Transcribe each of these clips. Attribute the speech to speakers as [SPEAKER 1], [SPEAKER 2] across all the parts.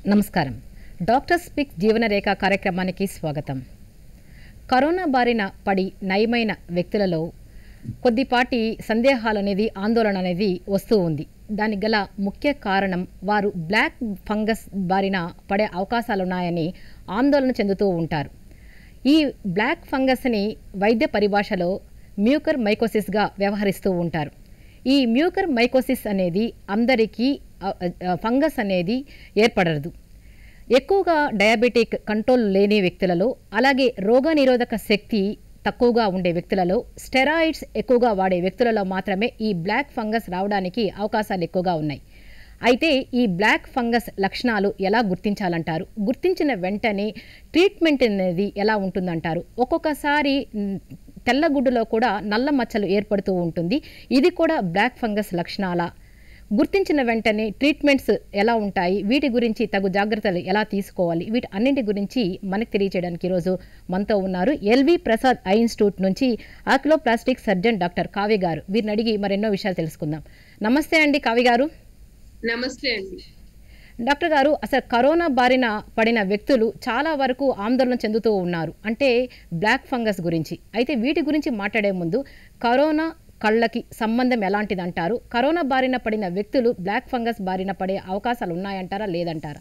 [SPEAKER 1] నమస్కారం doctor speak జీవనరేఖ కార్యక్రమానికి స్వాగతం కరోనా బారిన పడి నయమైన వ్యక్తులలో కొద్దిపాటి సందేహాలు అనేది ఆందోళన అనేది వస్తూ ఉంది దానికి గల ముఖ్య కారణం వారు బ్లాక్ ఫంగస్ బారిన పడే అవకాశాలున్నాయని ఆందోళన చెందుతూ ఉంటారు ఈ బ్లాక్ ఫంగస్ని వైద్య పరిభాషలో మ్యూకర్ మైకోసిస్గా వ్యవహరిస్తూ ఉంటారు ఈ మ్యూకర్ మైకోసిస్ అనేది అందరికీ అ, అ, ఫంగస్ అనేది ఏర్పడదు ఎక్కువగా డయాబెటిక్ కంట్రోల్ లేని వ్యక్తులలో అలాగే రోగనిరోధక శక్తి తక్కువగా ఉండే వ్యక్తులలో స్టెరాయిడ్స్ ఎక్కువగా వాడే వ్యక్తులలో మాత్రమే ఈ బ్లాక్ ఫంగస్ రావడానికి అవకాశాలు ఎక్కువగా ఉన్నాయి అయితే ఈ బ్లాక్ ఫంగస్ లక్షణాలు ఎలా గుర్తించాలంటారు గుర్తించిన వెంటనే ట్రీట్మెంట్ అనేది ఎలా ఉంటుందంటారు ఒక్కొక్కసారి మ్, తెల్లగుడ్డులో కూడా నల్ల మచ్చలు ఏర్పడుతూ ఉంటుంది ఇది కూడా బ్లాక్ ఫంగస్ లక్షణాల గుర్తించిన వెంటనే ట్రీట్మెంట్స్ ఎలా ఉంటాయి వీటి గురించి తగు జాగ్రత్తలు ఎలా తీసుకోవాలి వీటి అన్నింటి గురించి మనకు తెలియజేయడానికి ఈరోజు మనతో ఉన్నారు ఎల్వి ప్రసాద్ ఐ ఇన్స్టిట్యూట్ నుంచి ఆక్లోప్లాస్టిక్ సర్జన్ డాక్టర్ కావ్య గారు వీరిని అడిగి మరెన్నో విషయాలు తెలుసుకుందాం నమస్తే అండి కావ్య గారు
[SPEAKER 2] నమస్తే అండి
[SPEAKER 1] డాక్టర్ గారు అసలు కరోనా బారిన పడిన వ్యక్తులు చాలా వరకు ఆందోళన చెందుతూ ఉన్నారు అంటే బ్లాక్ ఫంగస్ గురించి అయితే వీటి గురించి మాట్లాడే ముందు కరోనా కళ్ళకి సంబంధం ఎలాంటిది అంటారు కరోనా బారిన పడిన వ్యక్తులు బ్లాక్ ఫంగస్ బారిన పడే అవకాశాలు ఉన్నాయంటారా లేదంటారా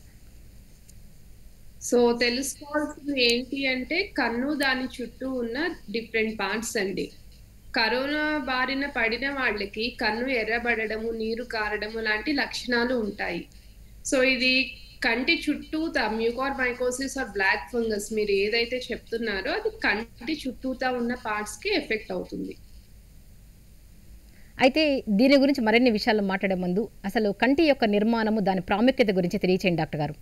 [SPEAKER 2] సో తెలుసుకోవాల్సింది ఏంటి అంటే కన్ను దాని చుట్టూ ఉన్న డిఫరెంట్ పార్ట్స్ అండి కరోనా బారిన పడిన వాళ్ళకి కన్ను ఎర్రబడము నీరు కారడము లాంటి లక్షణాలు ఉంటాయి సో ఇది కంటి చుట్టూతా mucor mycosis or black fungus మీరు ఏదైతే చెప్తున్నారో అది కంటి చుట్టూతా ఉన్న పార్ట్స్ కి ఎఫెక్ట్ అవుతుంది
[SPEAKER 1] అయితే దీని గురించి మరిన్ని విషయాలు మాట్లాడే ముందు అసలు కంటి యొక్క నిర్మాణము దాని ప్రాముఖ్యత గురించి తెలియచేయండి డాక్టర్ గారు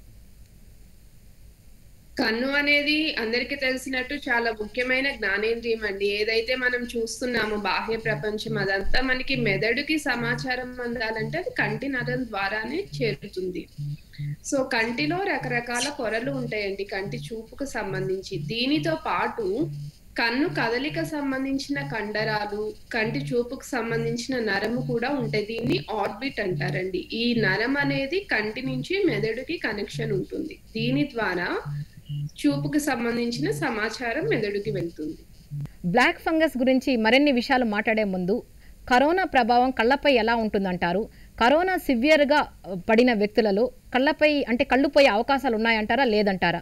[SPEAKER 2] కన్ను అనేది అందరికీ తెలిసినట్టు చాలా ముఖ్యమైన జ్ఞానేంద్రియం అండి ఏదైతే మనం చూస్తున్నామో బాహ్య ప్రపంచం అదంతా మనకి మెదడుకి సమాచారం అందాలంటే అది కంటి నరం ద్వారానే చేరుతుంది సో కంటిలో రకరకాల పొరలు ఉంటాయండి కంటి చూపుకు సంబంధించి దీనితో పాటు కన్ను కదలిక సంబంధించిన కండరాలు కంటి చూపుకు సంబంధించిన నరము కూడా ఉంటాయి దీన్ని ఆర్బిట్ అంటారండి ఈ నరం అనేది కంటి నుంచి మెదడుకి కనెక్షన్ ఉంటుంది దీని ద్వారా చూపుకు సంబంధించిన సమాచారం మెదడుకి వెళ్తుంది
[SPEAKER 1] బ్లాక్ ఫంగస్ గురించి మరిన్ని విషయాలు మాట్లాడే ముందు కరోనా ప్రభావం కళ్ళపై ఎలా ఉంటుందంటారు కరోనా సివియర్గా పడిన వ్యక్తులలో కళ్ళపై అంటే కళ్ళు పోయే అవకాశాలు ఉన్నాయంటారా లేదంటారా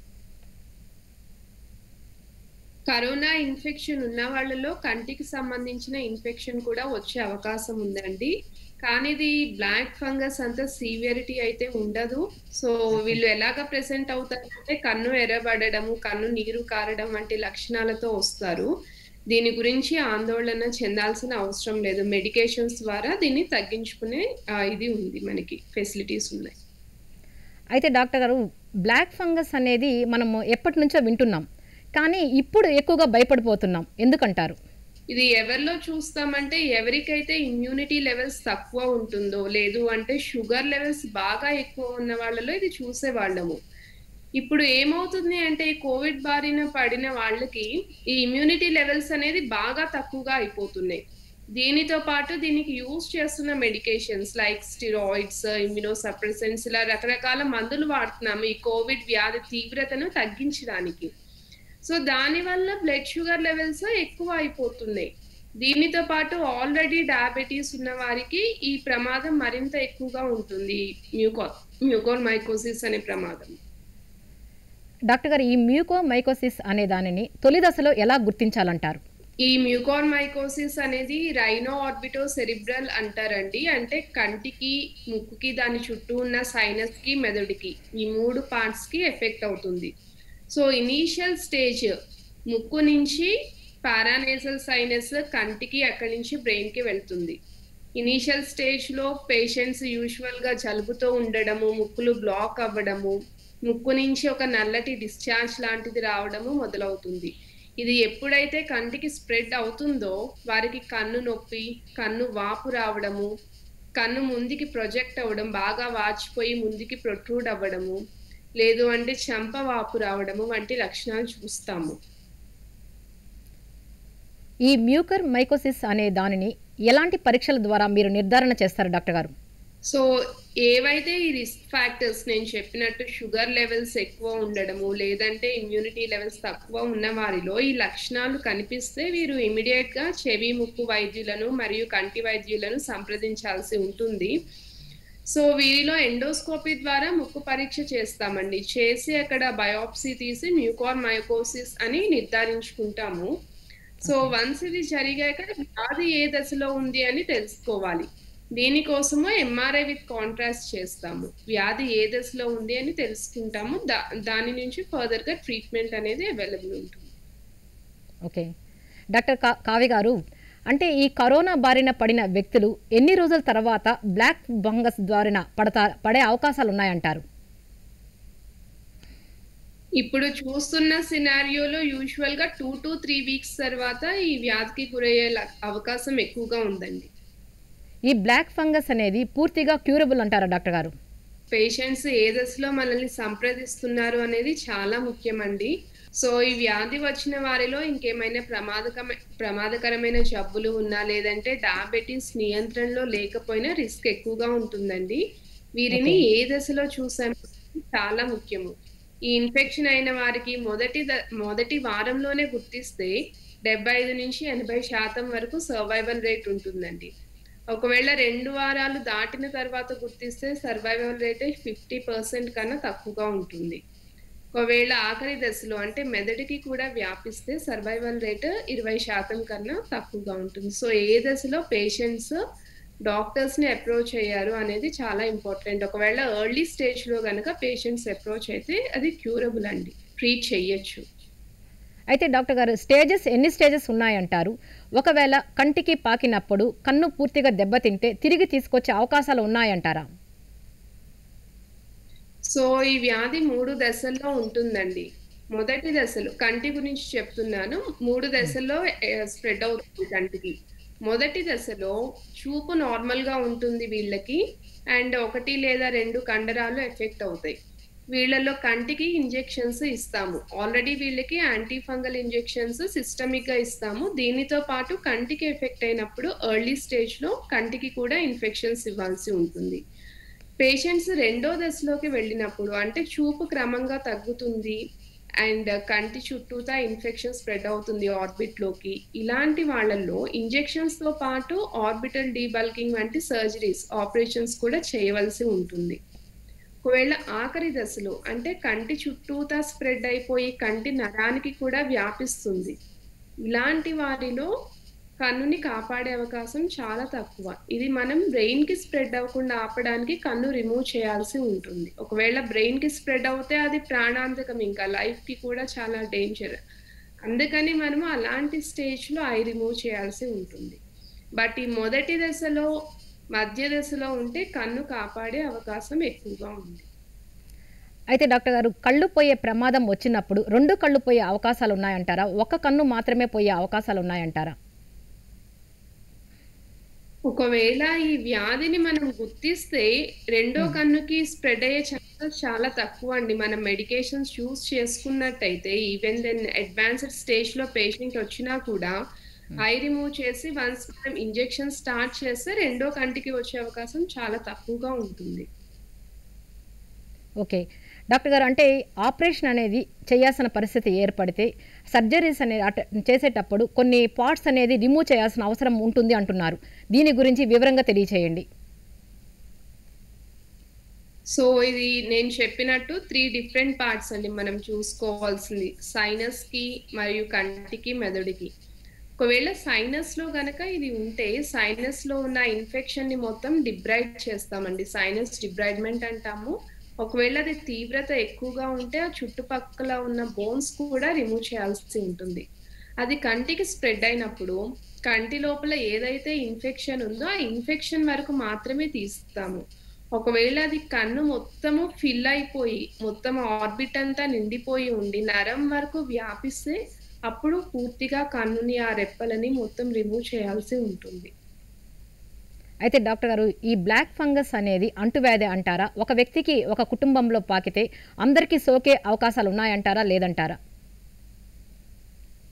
[SPEAKER 2] కరోనా ఇన్ఫెక్షన్ ఉన్న వాళ్ళలో కంటికి సంబంధించిన ఇన్ఫెక్షన్ కూడా వచ్చే అవకాశం ఉందండి కానీ ఇది బ్లాక్ ఫంగస్ అంత సివియరిటీ అయితే ఉండదు సో వీళ్ళు ఎలాగ ప్రెసెంట్ అవుతారంటే కన్ను ఎర్రబడము కన్ను నీరు కారడం వంటి లక్షణాలతో వస్తారు దీని గురించి ఆందోళన చెందాల్సిన అవసరం లేదు మెడికేషన్స్ ద్వారా దీన్ని తగ్గించుకునే ఆ, ఇది ఉంది మనకి ఫెసిలిటీస్ ఉన్నాయి
[SPEAKER 1] అయితే డాక్టర్ గారు బ్లాక్ ఫంగస్ అనేది మనము ఎప్పటి నుంచో వింటున్నాం కానీ ఇప్పుడు ఎక్కువగా భయపడిపోతున్నాం ఎందుకంటారు
[SPEAKER 2] ఇది ఎవరిలో చూస్తామంటే ఎవరికైతే ఇమ్యూనిటీ లెవెల్స్ తక్కువ ఉంటుందో లేదు అంటే షుగర్ లెవెల్స్ బాగా ఎక్కువ ఉన్న వాళ్ళలో ఇది చూసే వాళ్ళము ఇప్పుడు ఏమవుతుంది అంటే ఈ కోవిడ్ బారిన పడిన వాళ్ళకి ఈ ఇమ్యూనిటీ లెవెల్స్ అనేది బాగా తక్కువగా అయిపోతున్నాయి దీనితో పాటు దీనికి యూజ్ చేస్తున్న మెడికేషన్స్ లైక్ స్టిరాయిడ్స్ ఇమ్యూనోసప్రెసెంట్స్ ఇలా రకరకాల మందులు వాడుతున్నాము ఈ కోవిడ్ వ్యాధి తీవ్రతను తగ్గించడానికి సో దానివల్ల బ్లడ్ షుగర్ లెవెల్స్ ఎక్కువ అయిపోతున్నాయి దీనితో పాటు ఆల్రెడీ డయాబెటీస్ ఉన్న వారికి ఈ ప్రమాదం మరింత ఎక్కువగా ఉంటుంది మ్యూకో మ్యూకోర్ మైకోసిస్ అనే ప్రమాదం
[SPEAKER 1] డాక్టర్ గారు ఈ మ్యూకో మైకోసిస్ అనే దానిని తొలి దశలో ఎలా గుర్తించాలంటారు
[SPEAKER 2] ఈ మ్యూకార్ మైకోసిస్ అనేది రైనో ఆర్బిటో సెరిబ్రల్ అంటారండి అంటే కంటికి ముక్కుకి దాని చుట్టూ ఉన్న సైనస్ కి మెదడుకి ఈ మూడు పార్ట్స్ కి ఎఫెక్ట్ అవుతుంది సో ఇనీషియల్ స్టేజ్ ముక్కు నుంచి పారానేసల్ సైనస్ కంటికి అక్కడి నుంచి బ్రెయిన్ కి వెళ్తుంది ఇనీషియల్ స్టేజ్ లో పేషెంట్స్ యూజువల్ గా జలుబుతో ఉండడము ముక్కులు బ్లాక్ అవ్వడము ముక్కు నుంచి ఒక నల్లటి డిశ్చార్జ్ లాంటిది రావడము మొదలవుతుంది ఇది ఎప్పుడైతే కంటికి స్ప్రెడ్ అవుతుందో వారికి కన్ను నొప్పి కన్ను వాపు రావడము కన్ను ముందుకి ప్రొజెక్ట్ అవ్వడం బాగా వాచిపోయి ముందుకి ప్రొట్రూడ్ అవ్వడము లేదు అంటే చెంప వాపు రావడము వంటి లక్షణాలు చూస్తాము
[SPEAKER 1] ఈ మ్యూకర్ మైకోసిస్ అనే దానిని ఎలాంటి పరీక్షల ద్వారా మీరు నిర్ధారణ చేస్తారు డాక్టర్ గారు
[SPEAKER 2] సో ఏవైతే ఈ రిస్క్ ఫ్యాక్టర్స్ నేను చెప్పినట్టు షుగర్ లెవెల్స్ ఎక్కువ ఉండడము లేదంటే ఇమ్యూనిటీ లెవెల్స్ తక్కువ ఉన్న వారిలో ఈ లక్షణాలు కనిపిస్తే వీరు ఇమీడియట్ గా చెవి ముక్కు వైద్యులను మరియు కంటి వైద్యులను సంప్రదించాల్సి ఉంటుంది సో వీరిలో ఎండోస్కోపీ ద్వారా ముక్కు పరీక్ష చేస్తామండి చేసి అక్కడ బయోప్సీ తీసి మ్యూకార్ మైకోసిస్ అని నిర్ధారించుకుంటాము సో వన్స్ ఇది జరిగాక వ్యాధి ఏ దశలో ఉంది అని తెలుసుకోవాలి దీనికోసము ఎంఆర్ఐ విత్ కాంట్రాస్ట్ చేస్తాము వ్యాధి ఏ దశలో ఉంది అని తెలుసుకుంటాము దా దాని నుంచి ఫర్దర్ గా ట్రీట్మెంట్ అనేది అవైలబుల్ ఉంటుంది
[SPEAKER 1] ఓకే డాక్టర్ కా కావ్య గారు అంటే ఈ కరోనా బారిన పడిన వ్యక్తులు ఎన్ని రోజుల తర్వాత బ్లాక్ ఫంగస్ బారిన పడతా పడే అవకాశాలు ఉన్నాయంటారు
[SPEAKER 2] ఇప్పుడు చూస్తున్న సినారియోలో యూజువల్ గా టూ టు త్రీ వీక్స్ తర్వాత ఈ వ్యాధికి గురయ్యే ల- అవకాశం ఎక్కువగా ఉందండి
[SPEAKER 1] ఈ బ్లాక్ ఫంగస్ అనేది పూర్తిగా క్యూరబుల్ అంటారా డాక్టర్ గారు
[SPEAKER 2] పేషెంట్స్ ఏ దశలో మనల్ని సంప్రదిస్తున్నారు అనేది చాలా ముఖ్యమండి సో ఈ వ్యాధి వచ్చిన వారిలో ఇంకేమైనా ప్రమాదకమ ప్రమాదకరమైన జబ్బులు ఉన్నా లేదంటే డయాబెటీస్ నియంత్రణలో లేకపోయినా రిస్క్ ఎక్కువగా ఉంటుందండి వీరిని
[SPEAKER 1] Okay.
[SPEAKER 2] ఏ దశలో చూసాం చాలా ముఖ్యము ఈ ఇన్ఫెక్షన్ అయిన వారికి మొదటి ద- మొదటి వారంలోనే గుర్తిస్తే డెబ్బై ఐదు నుంచి ఎనభై శాతం వరకు సర్వైవల్ రేట్ ఉంటుందండి ఒకవేళ రెండు వారాలు దాటిన తర్వాత గుర్తిస్తే సర్వైవల్ రేట్ ఫిఫ్టీ పర్సెంట్ కన్నా తక్కువగా ఉంటుంది ఒకవేళ ఆఖరి దశలో అంటే మెదడుకి కూడా వ్యాపిస్తే సర్వైవల్ రేట్ ఇరవై శాతం కన్నా తక్కువగా ఉంటుంది సో ఏ దశలో పేషెంట్స్ డాక్టర్స్ ని అప్రోచ్ అయ్యారు అనేది చాలా ఇంపార్టెంట్ ఒకవేళ ఎర్లీ స్టేజ్ లో కనుక పేషెంట్స్ అప్రోచ్ అయితే అది క్యూరబుల్ అండి ట్రీట్ చెయ్యొచ్చు
[SPEAKER 1] అయితే డాక్టర్ గారు స్టేజెస్ ఎన్ని స్టేజెస్ ఉన్నాయంటారు ఒకవేళ కంటికి పాకినప్పుడు కన్ను పూర్తిగా దెబ్బతింటే తిరిగి తీసుకొచ్చే అవకాశాలు ఉన్నాయంటారా
[SPEAKER 2] సో ఈ వ్యాధి మూడు దశల్లో ఉంటుందండి మొదటి దశలో కంటి గురించి చెప్తున్నాను మూడు దశల్లో స్ప్రెడ్ అవుతుంది కంటికి మొదటి దశలో చూపు నార్మల్ గా ఉంటుంది వీళ్ళకి అండ్ ఒకటి లేదా రెండు కండరాలు ఎఫెక్ట్ అవుతాయి వీళ్ళలో కంటికి ఇంజెక్షన్స్ ఇస్తాము ఆల్రెడీ వీళ్ళకి యాంటీ ఫంగల్ ఇంజెక్షన్స్ సిస్టమిక్ గా ఇస్తాము దీనితో పాటు కంటికి ఎఫెక్ట్ అయినప్పుడు ఎర్లీ స్టేజ్ లో కంటికి కూడా ఇన్ఫెక్షన్స్ ఇవ్వాల్సి ఉంటుంది పేషెంట్స్ రెండో దశలోకి వెళ్ళినప్పుడు అంటే చూపు క్రమంగా తగ్గుతుంది అండ్ కంటి చుట్టూతా ఇన్ఫెక్షన్ స్ప్రెడ్ అవుతుంది ఆర్బిట్ లోకి ఇలాంటి వాళ్ళల్లో ఇంజెక్షన్స్ తో పాటు ఆర్బిటల్ డీబల్కింగ్ వంటి సర్జరీస్ ఆపరేషన్స్ కూడా చేయవలసి ఉంటుంది ఒకవేళ ఆఖరి దశలో అంటే కంటి చుట్టూతా స్ప్రెడ్ అయిపోయి కంటి నరానికి కూడా వ్యాపిస్తుంది ఇలాంటి వారిలో కన్నుని కాపాడే అవకాశం చాలా తక్కువ ఇది మనం బ్రెయిన్ కి స్ప్రెడ్ అవ్వకుండా ఆపడానికి కన్ను రిమూవ్ చేయాల్సి ఉంటుంది ఒకవేళ బ్రెయిన్ కి స్ప్రెడ్ అవుతే అది ప్రాణాంతకం ఇంకా లైఫ్ కి కూడా చాలా డేంజర్ అందుకని మనము అలాంటి స్టేజ్ లో ఐ రిమూవ్ చేయాల్సి ఉంటుంది బట్ ఈ మొదటి దశలో మధ్య దశలో ఉంటే కన్ను కాపాడే అవకాశం ఎక్కువగా ఉంది
[SPEAKER 1] అయితే డాక్టర్ గారు కళ్ళు పోయే ప్రమాదం వచ్చినప్పుడు రెండు కళ్ళు పోయే అవకాశాలు ఉన్నాయంటారా ఒక కన్ను మాత్రమే పోయే అవకాశాలు ఉన్నాయంటారా
[SPEAKER 2] ఒకవేళ ఈ వ్యాధిని మనం గుర్తిస్తే రెండో కన్నుకి స్ప్రెడ్ అయ్యే ఛాన్సెస్ చాలా తక్కువ అండి మనం మెడికేషన్స్ చూస్ చేసుకున్నట్టయితే ఈవెన్ దెన్ అడ్వాన్స్డ్ స్టేజ్ లో పేషెంట్ వచ్చినా కూడా ఐ రిమూవ్ చేసి వన్స్ మనం ఇంజెక్షన్ స్టార్ట్ చేస్తే రెండో కంటికి వచ్చే అవకాశం చాలా తక్కువగా ఉంటుంది
[SPEAKER 1] ఓకే డాక్టర్ గారు అంటే ఆపరేషన్ అనేది చేయాల్సిన పరిస్థితి ఏర్పడితే సర్జరీస్ అనేది అట చేసేటప్పుడు కొన్ని పార్ట్స్ అనేది రిమూవ్ చేయాల్సిన అవసరం ఉంటుంది అంటున్నారు దీని గురించి వివరంగా తెలియచేయండి
[SPEAKER 2] సో ఇది నేను చెప్పినట్టు త్రీ డిఫరెంట్ పార్ట్స్ అండి మనం చూసుకోవాల్సింది సైనస్ కి మరియు కంటికి మెదడుకి ఒకవేళ సైనస్ లో గనక ఇది ఉంటే సైనస్ లో ఉన్న ఇన్ఫెక్షన్ ని మొత్తం డిబ్రైడ్ చేస్తామండి సైనస్ డిబ్రైడ్మెంట్ అంటాము ఒకవేళ అది తీవ్రత ఎక్కువగా ఉంటే ఆ చుట్టుపక్కల ఉన్న బోన్స్ కూడా రిమూవ్ చేయాల్సి ఉంటుంది అది కంటికి స్ప్రెడ్ అయినప్పుడు కంటి లోపల ఏదైతే ఇన్ఫెక్షన్ ఉందో ఆ ఇన్ఫెక్షన్ వరకు మాత్రమే తీస్తాము ఒకవేళ అది కన్ను మొత్తము ఫిల్ అయిపోయి మొత్తం ఆర్బిట్ అంతా నిండిపోయి ఉండి నరం వరకు వ్యాపిస్తే అప్పుడు పూర్తిగా కన్నుని ఆ రెప్పలని మొత్తం రిమూవ్ చేయాల్సి ఉంటుంది
[SPEAKER 1] అయితే డాక్టర్ గారు ఈ బ్లాక్ ఫంగస్ అనేది అంటువ్యాధి అంటారా ఒక వ్యక్తికి ఒక కుటుంబంలో పాకితే అందరికీ సోకే అవకాశాలు ఉన్నాయంటారా లేదంటారా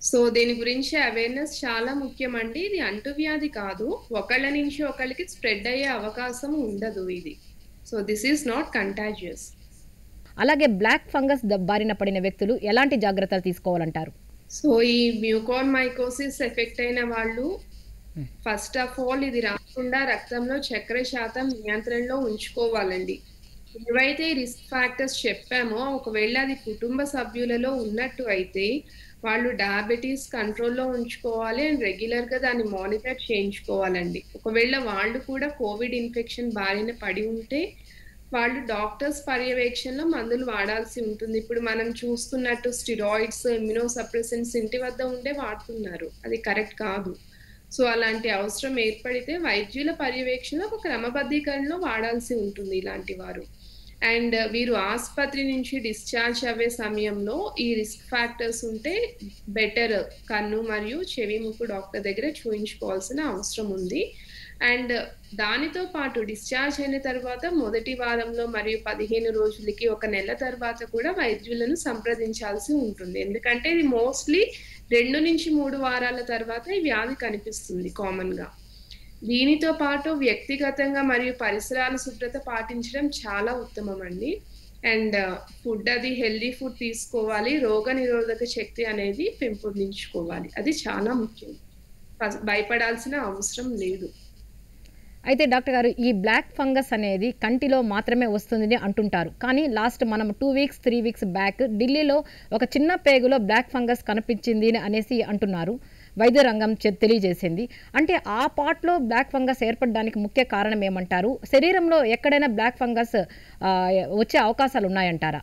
[SPEAKER 2] సో దీని గురించి అవేర్నెస్ చాలా ముఖ్యమండి ఇది అంటువ్యాధి కాదు ఒకళ్ళ నుంచి ఒకళ్ళకి స్ప్రెడ్ అయ్యే అవకాశం ఉండదు ఇది so this is not contagious
[SPEAKER 1] అలాగే బ్లాక్ ఫంగస్ ద- బారిన పడిన వ్యక్తులు ఎలాంటి జాగ్రత్తలు తీసుకోవాలంటారు
[SPEAKER 2] సో ఈ మ్యూకాన్ మైకోసిస్ ఎఫెక్ట్ అయిన వాళ్ళు
[SPEAKER 1] Hmm.
[SPEAKER 2] ఫస్ట్ ఆఫ్ ఆల్ ఇది రాకుండా రక్తంలో చక్కెర శాతం నియంత్రణలో ఉంచుకోవాలండి ఏవైతే రిస్క్ ఫ్యాక్టర్స్ చెప్పామో ఒకవేళ అది కుటుంబ సభ్యులలో ఉన్నట్టు అయితే వాళ్ళు డయాబెటీస్ కంట్రోల్లో ఉంచుకోవాలి అండ్ రెగ్యులర్ గా దాన్ని మానిటర్ చేయించుకోవాలండి ఒకవేళ వాళ్ళు కూడా కోవిడ్ ఇన్ఫెక్షన్ బారిన పడి ఉంటే వాళ్ళు డాక్టర్స్ పర్యవేక్షణలో మందులు వాడాల్సి ఉంటుంది ఇప్పుడు మనం చూస్తున్నట్టు స్టిరాయిడ్స్ ఇమ్యూనో సప్రెసెంట్స్ ఇంటి వద్ద ఉండే వాడుతున్నారు అది కరెక్ట్ కాదు సో అలాంటి అవసరం ఏర్పడితే వైద్యుల పర్యవేక్షణ ఒక క్రమబద్ధీకరణలో వాడాల్సి ఉంటుంది ఇలాంటి వారు అండ్ వీరు ఆసుపత్రి నుంచి డిశ్చార్జ్ అయ్యే సమయంలో ఈ రిస్క్ ఫ్యాక్టర్స్ ఉంటే బెటర్ కన్ను మరియు చెవి ముక్కు డాక్టర్ దగ్గర చూయించుకోవాల్సిన అవసరం ఉంది అండ్ దానితో పాటు డిశ్చార్జ్ అయిన తర్వాత మొదటి వారంలో మరియు పదిహేను రోజులకి ఒక నెల తర్వాత కూడా వైద్యులను సంప్రదించాల్సి ఉంటుంది ఎందుకంటే ఇది మోస్ట్లీ రెండు నుంచి మూడు వారాల తర్వాత ఈ వ్యాధి కనిపిస్తుంది కామన్ గా దీనితో పాటు వ్యక్తిగతంగా మరియు పరిసరాల శుభ్రత పాటించడం చాలా ఉత్తమం అండి అండ్ ఫుడ్ అది హెల్దీ ఫుడ్ తీసుకోవాలి రోగ నిరోధక శక్తి అనేది పెంపొందించుకోవాలి అది చాలా ముఖ్యం ఫ- భయపడాల్సిన అవసరం లేదు
[SPEAKER 1] అయితే డాక్టర్ గారు ఈ బ్లాక్ ఫంగస్ అనేది కంటిలో మాత్రమే వస్తుందని అంటుంటారు కానీ లాస్ట్ మనం two weeks three weeks back ఢిల్లీలో ఒక చిన్న పేగులో బ్లాక్ ఫంగస్ కనిపించింది అని అనేసి అంటున్నారు వైద్య రంగం చె- తెలియజేసింది అంటే ఆ పార్ట్లో బ్లాక్ ఫంగస్ ఏర్పడడానికి ముఖ్య కారణం ఏమంటారు శరీరంలో ఎక్కడైనా బ్లాక్ ఫంగస్ ఆ, వచ్చే అవకాశాలు ఉన్నాయంటారా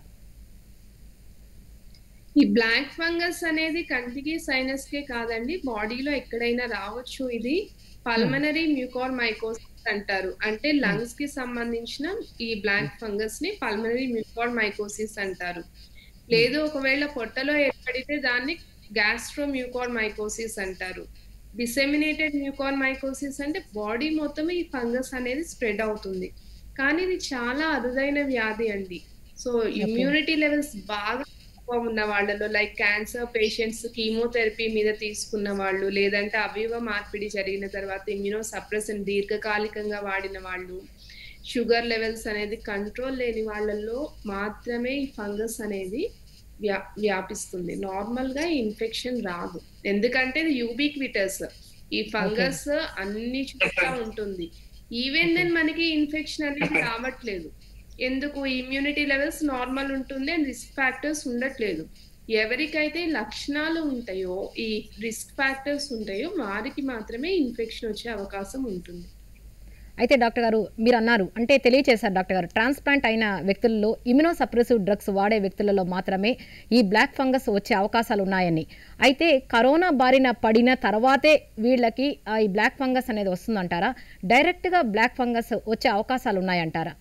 [SPEAKER 2] ఈ బ్లాక్ ఫంగస్ అనేది కంటికి సైనస్ కే కాదండి బాడీలో ఎక్కడైనా రావచ్చు ఇది పల్మనరీ మ్యూకార్ మైకోసిస్ అంటారు అంటే లంగ్స్ కి సంబంధించిన ఈ బ్లాక్ ఫంగస్ ని పల్మనరీ మ్యూకార్ మైకోసిస్ అంటారు లేదు ఒకవేళ పొట్టలో ఏర్పడితే దాన్ని గ్యాస్ట్రో మ్యూకార్ మైకోసిస్ అంటారు డిసెమినేటెడ్ మ్యూకార్ మైకోసిస్ అంటే బాడీ మొత్తం ఈ ఫంగస్ అనేది స్ప్రెడ్ అవుతుంది కానీ ఇది చాలా అరుదైన వ్యాధి అండి సో ఇమ్యూనిటీ లెవెల్స్ బాగా తక్కువ ఉన్న వాళ్ళలో లైక్ క్యాన్సర్ పేషెంట్స్ కీమోథెరపీ మీద తీసుకున్న వాళ్ళు లేదంటే అవయవ మార్పిడి జరిగిన తర్వాత ఇమ్యూనో సప్రెసెంట్ దీర్ఘకాలికంగా వాడిన వాళ్ళు షుగర్ లెవెల్స్ అనేది కంట్రోల్ లేని వాళ్ళల్లో మాత్రమే ఈ ఫంగస్ అనేది వ్యా వ్యాపిస్తుంది నార్మల్ గా ఈ ఇన్ఫెక్షన్ రాదు ఎందుకంటే ఇది యూబిక్విటస్ ఈ ఫంగస్ అన్ని చోట్ల ఉంటుంది ఈవెన్ దెన్ మనకి ఇన్ఫెక్షన్ అనేది రావట్లేదు ఎందుకు ఇమ్యూనిటీ లెవెల్స్ నార్మల్ ఉంటుంది అండ్ రిస్క్ ఫ్యాక్టర్స్ ఉండట్లేదు ఎవరికైతే లక్షణాలు ఉంటాయో ఈ రిస్క్ ఫ్యాక్టర్స్ ఉంటాయో వారికి మాత్రమే ఇన్ఫెక్షన్ వచ్చే అవకాశం ఉంటుంది
[SPEAKER 1] అయితే డాక్టర్ గారు మీరు అన్నారు అంటే తెలియచేశారు డాక్టర్ గారు ట్రాన్స్ప్లాంట్ అయిన వ్యక్తుల్లో ఇమ్యునో సప్రెసివ్ డ్రగ్స్ వాడే వ్యక్తులలో మాత్రమే ఈ బ్లాక్ ఫంగస్ వచ్చే అవకాశాలు ఉన్నాయని అయితే కరోనా బారిన పడిన తర్వాతే వీళ్ళకి ఆ, ఈ బ్లాక్ ఫంగస్ అనేది వస్తుందంటారా డైరెక్ట్గా బ్లాక్ ఫంగస్ వచ్చే అవకాశాలు ఉన్నాయంటారా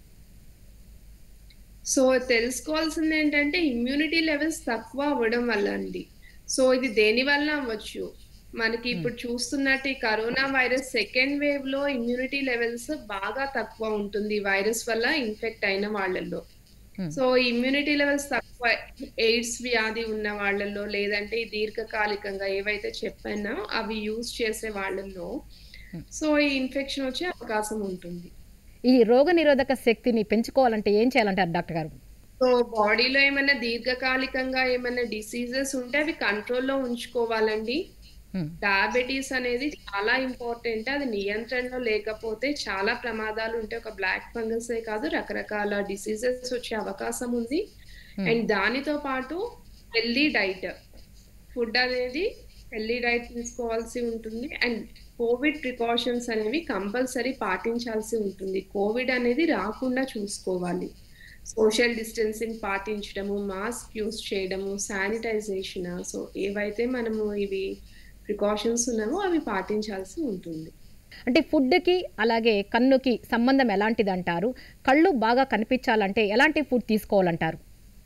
[SPEAKER 2] సో తెలుసుకోవాల్సింది ఏంటంటే ఇమ్యూనిటీ లెవెల్స్ తక్కువ అవ్వడం వల్ల అండి సో ఇది దేని వల్ల అవ్వచ్చు మనకి ఇప్పుడు చూస్తున్నట్టు ఈ కరోనా వైరస్ సెకండ్ వేవ్ లో ఇమ్యూనిటీ లెవెల్స్ బాగా తక్కువ ఉంటుంది ఈ వైరస్ వల్ల ఇన్ఫెక్ట్ అయిన వాళ్ళల్లో
[SPEAKER 1] Hmm.
[SPEAKER 2] సో ఇమ్యూనిటీ లెవెల్స్ తక్కువ ఎయిడ్స్ వ్యాధి ఉన్న వాళ్ళల్లో లేదంటే ఈ దీర్ఘకాలికంగా ఏవైతే చెప్పానో అవి యూజ్ చేసే వాళ్ళల్లో సో ఈ ఇన్ఫెక్షన్ వచ్చే అవకాశం ఉంటుంది
[SPEAKER 1] ఈ రోగ నిరోధక శక్తిని పెంచుకోవాలంటే ఏం చేయాలంటారు డాక్టర్ గారు
[SPEAKER 2] సో బాడీలో ఏమైనా దీర్ఘకాలికంగా ఏమైనా డిసీజెస్ ఉంటే అవి కంట్రోల్లో ఉంచుకోవాలండి
[SPEAKER 1] హ్మ్.
[SPEAKER 2] డయాబెటీస్ అనేది చాలా ఇంపార్టెంట్ అది నియంత్రణలో లేకపోతే చాలా ప్రమాదాలు ఉంటాయి ఒక బ్లాక్ ఫంగస్ ఏ కాదు రకరకాల డిసీజెస్ వచ్చే అవకాశం ఉంది
[SPEAKER 1] Hmm.
[SPEAKER 2] అండ్ దానితో పాటు హెల్దీ డైట్ ఫుడ్ అనేది హెల్దీ డైట్ తీసుకోవాల్సి ఉంటుంది అండ్ కోవిడ్ ప్రికాషన్స్ అనేవి కంపల్సరీ పాటించాల్సి ఉంటుంది కోవిడ్ అనేది రాకుండా చూసుకోవాలి సోషల్ డిస్టెన్సింగ్ పాటించడము మాస్క్ యూస్ చేయడము శానిటైజేషన్ సో ఏవైతే మనము ఇవి ప్రికాషన్స్ ఉన్నామో అవి పాటించాల్సి ఉంటుంది
[SPEAKER 1] అంటే ఫుడ్కి అలాగే కన్నుకి సంబంధం ఎలాంటిది అంటారు కళ్ళు బాగా కనిపించాలంటే ఎలాంటి ఫుడ్ తీసుకోవాలంటారు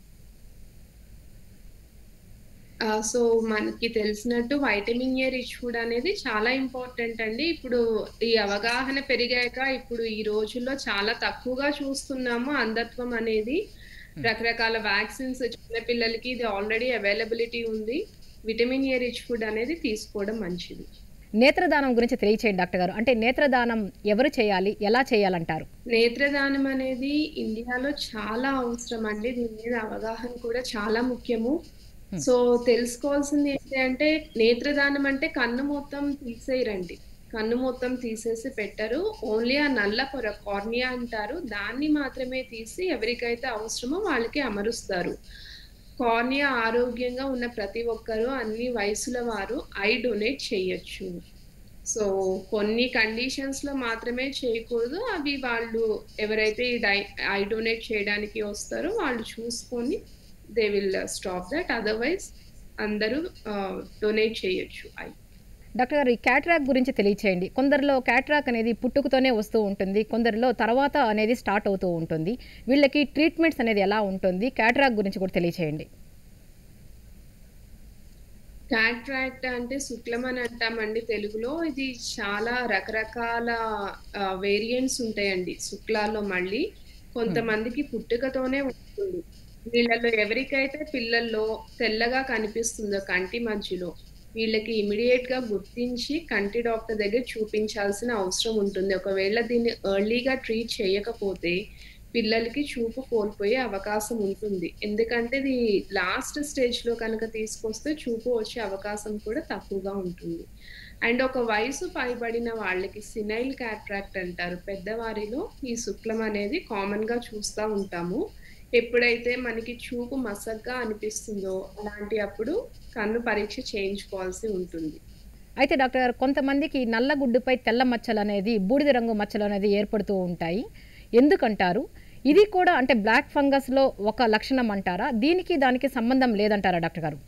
[SPEAKER 2] సో మనకి తెలిసినట్టు వైటమిన్ ఏ రిచ్ ఫుడ్ అనేది చాలా ఇంపార్టెంట్ అండి ఇప్పుడు ఈ అవగాహన పెరిగాక ఇప్పుడు ఈ రోజుల్లో చాలా తక్కువగా చూస్తున్నాము అంధత్వం అనేది రకరకాల వ్యాక్సిన్స్ చిన్న పిల్లలకి ఇది ఆల్రెడీ అవైలబిలిటీ ఉంది విటమిన్ ఏ రిచ్ ఫుడ్ అనేది తీసుకోవడం మంచిది
[SPEAKER 1] నేత్రదానం గురించి తెలియచేయండి డాక్టర్ గారు అంటే నేత్రదానం ఎవరు చేయాలి ఎలా చేయాలంటారు
[SPEAKER 2] నేత్రదానం అనేది ఇండియాలో చాలా అవసరం అండి దీని మీద అవగాహన కూడా చాలా ముఖ్యము సో తెలుసుకోవాల్సింది ఏంటి అంటే నేత్రదానం అంటే కన్ను మొత్తం తీసేయరండి కన్ను మొత్తం తీసేసి పెట్టరు ఓన్లీ ఆ నల్ల పొర కార్నియా అంటారు దాన్ని మాత్రమే తీసి ఎవరికైతే అవసరమో వాళ్ళకి అమరుస్తారు కార్నియా ఆరోగ్యంగా ఉన్న ప్రతి ఒక్కరూ అన్ని వయసుల వారు ఐ డొనేట్ చేయొచ్చు సో కొన్ని కండిషన్స్ లో మాత్రమే చేయకూడదు అవి వాళ్ళు ఎవరైతే ఈ డై ఐ డొనేట్ చేయడానికి వస్తారో వాళ్ళు చూసుకొని they will stop that otherwise అందరూ డొనేట్ చేయొచ్చు ఐ
[SPEAKER 1] డాక్టర్ గారు ఈ క్యాట్రాక్ గురించి తెలియచేయండి కొందరిలో క్యాట్రాక్ అనేది పుట్టుకతోనే వస్తూ ఉంటుంది కొందరిలో తర్వాత అనేది స్టార్ట్ అవుతూ ఉంటుంది వీళ్ళకి ట్రీట్మెంట్స్ అనేది ఎలా ఉంటుంది క్యాట్రాక్ గురించి కూడా తెలియచేయండి
[SPEAKER 2] క్యాట్రాక్ట్ అంటే శుక్లం అని అంటామండి తెలుగులో ఇది చాలా రకరకాల వేరియంట్స్ ఉంటాయండి శుక్లాల్లో మళ్ళీ కొంతమందికి పుట్టుకతోనే ఉంటుంది వీళ్ళలో ఎవరికైతే పిల్లల్లో తెల్లగా కనిపిస్తుందో కంటి మధ్యలో వీళ్ళకి ఇమీడియట్ గా గుర్తించి కంటి డాక్టర్ దగ్గర చూపించాల్సిన అవసరం ఉంటుంది ఒకవేళ దీన్ని ఎర్లీగా ట్రీట్ చేయకపోతే పిల్లలకి చూపు కోల్పోయే అవకాశం ఉంటుంది ఎందుకంటే ఇది లాస్ట్ స్టేజ్ లో కనుక తీసుకొస్తే చూపు వచ్చే అవకాశం కూడా తక్కువగా ఉంటుంది అండ్ ఒక వయసు పైబడిన వాళ్ళకి సినైల్ క్యాట్రాక్ట్ అంటారు పెద్దవారిలో ఈ శుక్లం అనేది కామన్ గా చూస్తూ ఉంటాము ఎప్పుడైతే మనకి చూపు మసగ్గా అనిపిస్తుందో అలాంటి అప్పుడు కన్ను పరీక్ష చేయించుకోవాల్సి ఉంటుంది
[SPEAKER 1] అయితే డాక్టర్ గారు కొంతమందికి నల్ల గుడ్డుపై తెల్ల మచ్చలు అనేది బూడిద రంగు మచ్చలు అనేది ఏర్పడుతూ ఉంటాయి ఎందుకంటారు ఇది కూడా అంటే బ్లాక్ ఫంగస్లో ఒక లక్షణం అంటారా దీనికి దానికి సంబంధం లేదంటారా డాక్టర్ గారు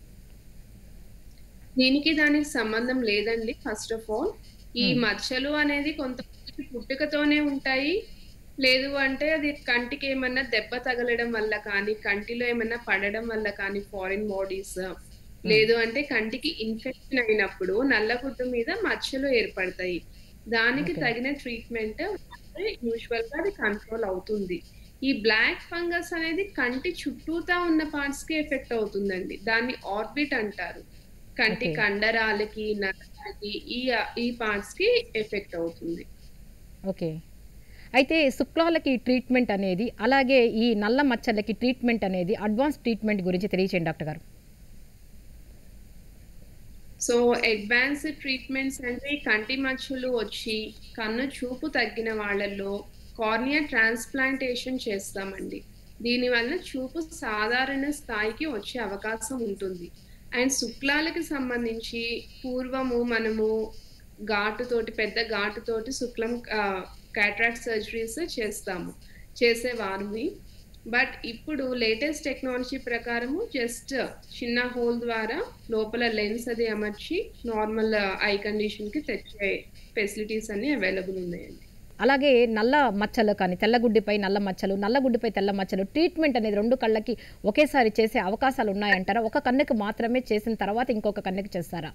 [SPEAKER 2] దీనికి దానికి సంబంధం లేదండి ఫస్ట్ ఆఫ్ ఆల్ ఈ మచ్చలు అనేది కొంతమందికి పుట్టుకతోనే ఉంటాయి లేదు అంటే అది కంటికి ఏమన్నా దెబ్బ తగలడం వల్ల కానీ కంటిలో ఏమన్నా పడడం వల్ల కానీ ఫారిన్ బాడీస్ లేదు అంటే కంటికి ఇన్ఫెక్షన్ అయినప్పుడు నల్లగుడ్డు మీద మచ్చలు ఏర్పడతాయి దానికి తగిన ట్రీట్మెంట్ యూజువల్ గా అది కంట్రోల్ అవుతుంది ఈ బ్లాక్ ఫంగస్ అనేది కంటి చుట్టూతా ఉన్న పార్ట్స్ కి ఎఫెక్ట్ అవుతుందండి దాన్ని ఆర్బిట్ అంటారు కంటి
[SPEAKER 1] Okay.
[SPEAKER 2] కండరాలకి నరాలకి ఈ ఈ పార్ట్స్ కి ఎఫెక్ట్ అవుతుంది
[SPEAKER 1] ఓకే అయితే శుక్లాలకి ట్రీట్మెంట్ అనేది అలాగే ఈ నల్ల మచ్చలకి ట్రీట్మెంట్ అనేది అడ్వాన్స్ ట్రీట్మెంట్ గురించి తెలియచేయండి డాక్టర్ గారు
[SPEAKER 2] సో అడ్వాన్స్డ్ ట్రీట్మెంట్స్ అంటే ఈ కంటి మచ్చలు వచ్చి కన్ను చూపు తగ్గిన వాళ్ళల్లో కార్నియా ట్రాన్స్ప్లాంటేషన్ చేస్తామండి దీనివల్ల చూపు సాధారణ స్థాయికి వచ్చే అవకాశం ఉంటుంది అండ్ శుక్లాలకి సంబంధించి పూర్వము మనము ఘాటుతోటి పెద్ద ఘాటుతోటి శుక్లం క్యాట్రాక్ట్ సర్జరీస్ చేస్తాము చేసేవారిని బట్ ఇప్పుడు లేటెస్ట్ టెక్నాలజీ ప్రకారము జస్ట్ చిన్న హోల్ ద్వారా లోపల లెన్స్ అది అమర్చి నార్మల్ ఐ కండిషన్ కి తెచ్చే ఫెసిలిటీస్ అన్ని అవైలబుల్ ఉన్నాయండి
[SPEAKER 1] అలాగే నల్ల మచ్చలు కానీ తెల్లగుడ్డిపై నల్ల మచ్చలు నల్లగుడ్డిపై తెల్ల మచ్చలు ట్రీట్మెంట్ అనేది రెండు కళ్ళకి ఒకేసారి చేసే అవకాశాలు ఉన్నాయంటారా ఒక కన్నుకి మాత్రమే చేసిన తర్వాత ఇంకొక కన్నుకి చేస్తారా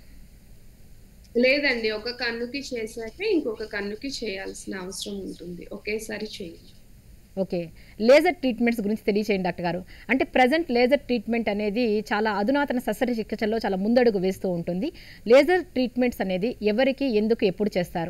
[SPEAKER 2] లేదండి ఒక కన్నుకి చేశాక ఇంకొక కన్నుకి చేయాల్సిన అవసరం ఉంటుంది ఒకేసారి చేయాలి
[SPEAKER 1] ఓకే లేజర్ ట్రీట్మెంట్స్ గురించి తెలియచేయండి డాక్టర్ గారు అంటే ప్రజెంట్ లేజర్ ట్రీట్మెంట్ అనేది చాలా అధునాతన శస్త్రచికిత్సలో చాలా ముందడుగు వేస్తూ ఉంటుంది లేజర్ ట్రీట్మెంట్స్ అనేది ఎవరికి ఎందుకు ఎప్పుడు చేస్తారు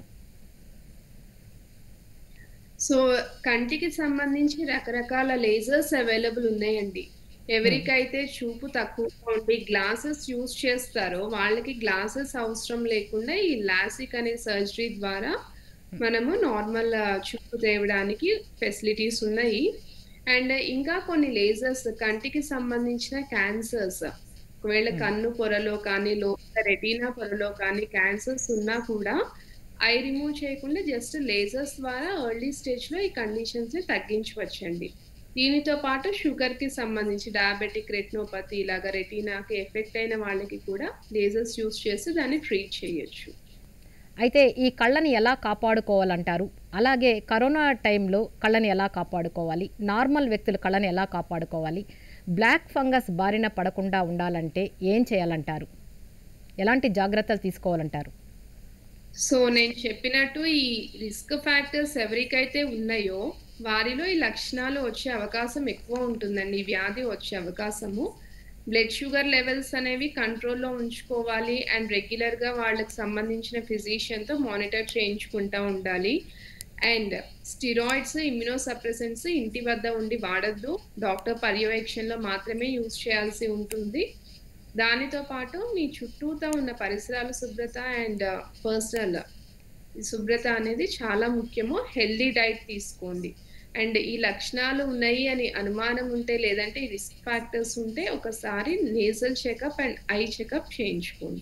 [SPEAKER 2] సో కంటికి సంబంధించి రకరకాల లేజర్స్ అవైలబుల్ ఉన్నాయండి ఎవరికైతే చూపు తక్కువగా ఉండి గ్లాసెస్ యూజ్ చేస్తారో వాళ్ళకి గ్లాసెస్ అవసరం లేకుండా ఈ లాసిక్ అనే సర్జరీ ద్వారా మనము నార్మల్ చూపు తేవడానికి ఫెసిలిటీస్ ఉన్నాయి అండ్ ఇంకా కొన్ని లేజర్స్ కంటికి సంబంధించిన క్యాన్సర్స్ ఒకవేళ కన్ను పొరలో కానీ లోపల రెటీనా పొరలో కానీ క్యాన్సర్స్ ఉన్నా కూడా ఐ రిమూవ్ చేయకుండా జస్ట్ లేజర్స్ ద్వారా ఎర్లీ స్టేజ్ లో ఈ కండిషన్స్ ని తగ్గించవచ్చండి దీనితో పాటు షుగర్ కి సంబంధించి డయాబెటిక్ రెటినోపతి ఇలాగా రెటీనాకి ఎఫెక్ట్ అయిన వాళ్ళకి కూడా లేజర్స్ యూస్ చేసి దాన్ని ట్రీట్ చేయొచ్చు
[SPEAKER 1] అయితే ఈ కళ్ళని ఎలా కాపాడుకోవాలంటారు అలాగే కరోనా టైంలో కళ్ళని ఎలా కాపాడుకోవాలి నార్మల్ వ్యక్తులు కళ్ళని ఎలా కాపాడుకోవాలి బ్లాక్ ఫంగస్ బారిన పడకుండా ఉండాలంటే ఏం చేయాలంటారు ఎలాంటి జాగ్రత్తలు తీసుకోవాలంటారు
[SPEAKER 2] సో నేను చెప్పినట్టు ఈ రిస్క్ ఫ్యాక్టర్స్ ఎవరికైతే ఉన్నాయో వారిలో ఈ లక్షణాలు వచ్చే అవకాశం ఎక్కువ ఉంటుందండి ఈ వ్యాధి వచ్చే అవకాశము బ్లడ్ షుగర్ లెవెల్స్ అనేవి కంట్రోల్లో ఉంచుకోవాలి అండ్ రెగ్యులర్గా వాళ్ళకి సంబంధించిన ఫిజిషియన్తో మానిటర్ చేయించుకుంటూ ఉండాలి అండ్ స్టిరాయిడ్స్ ఇమ్యునోసప్రెసెంట్స్ ఇంటి వద్ద ఉండి వాడద్దు డాక్టర్ పర్యవేక్షణలో మాత్రమే యూజ్ చేయాల్సి ఉంటుంది దానితో పాటు మీ చుట్టూతో ఉన్న పరిసరాల శుభ్రత అండ్ పర్సనల్ శుభ్రత అనేది చాలా ముఖ్యము హెల్దీ డైట్ తీసుకోండి అండ్ ఈ లక్షణాలు ఉన్నాయి అని అనుమానం ఉంటే లేదంటే రిస్క్ ఫ్యాక్టర్స్ ఉంటే ఒకసారి nasal checkup and eye checkup చేయించుకోండి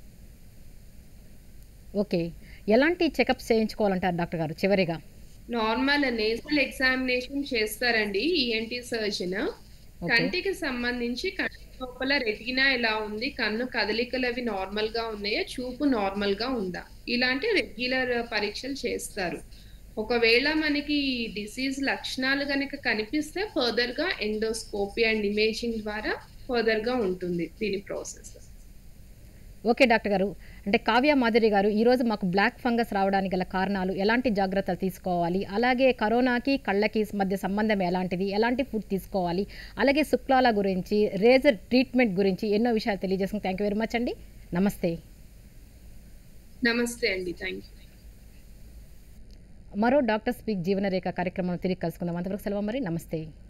[SPEAKER 1] ఓకే ఎలాంటి చెకప్స్ చేయించుకోవాలంటారు డాక్టర్ గారు చివరిగా
[SPEAKER 2] నార్మల్ నేజల్ ఎగ్జామినేషన్ చేస్తారండి ఈఎన్టీ సర్జన్ కంటికి సంబంధించి కంటి లోపల రెటీనా ఎలా ఉంది కన్ను కదలికలు అవి నార్మల్ గా ఉన్నాయా చూపు నార్మల్ గా ఉందా ఇలాంటి రెగ్యులర్ పరీక్షలు చేస్తారు ఒకవేళ మనకి డిసీజ్ లక్షణాలు కనుక కనిపిస్తే ఫర్దర్ గా ఎండోస్కోపీ అండ్ ఇమేజింగ్ ద్వారా ఫర్దర్ గా ఉంటుంది దీని ప్రాసెస్
[SPEAKER 1] ఓకే డాక్టర్ గారు అంటే కావ్య మాధురి గారు ఈరోజు మాకు బ్లాక్ ఫంగస్ రావడానికి గల కారణాలు ఎలాంటి జాగ్రత్తలు తీసుకోవాలి అలాగే కరోనాకి కళ్ళకి మధ్య సంబంధం ఎలాంటిది ఎలాంటి ఫుడ్ తీసుకోవాలి అలాగే శుక్లాల గురించి రేజర్ ట్రీట్మెంట్ గురించి ఎన్నో విషయాలు తెలియజేసుకుని థ్యాంక్ యూ వెరీ మచ్ అండి నమస్తే
[SPEAKER 2] నమస్తే అండి థ్యాంక్ యూ
[SPEAKER 1] మరో డాక్టర్ స్పీక్ జీవనరేఖ కార్యక్రమం తిరిగి కలుసుకుందాం అంతవరకు సెలవు మరి నమస్తే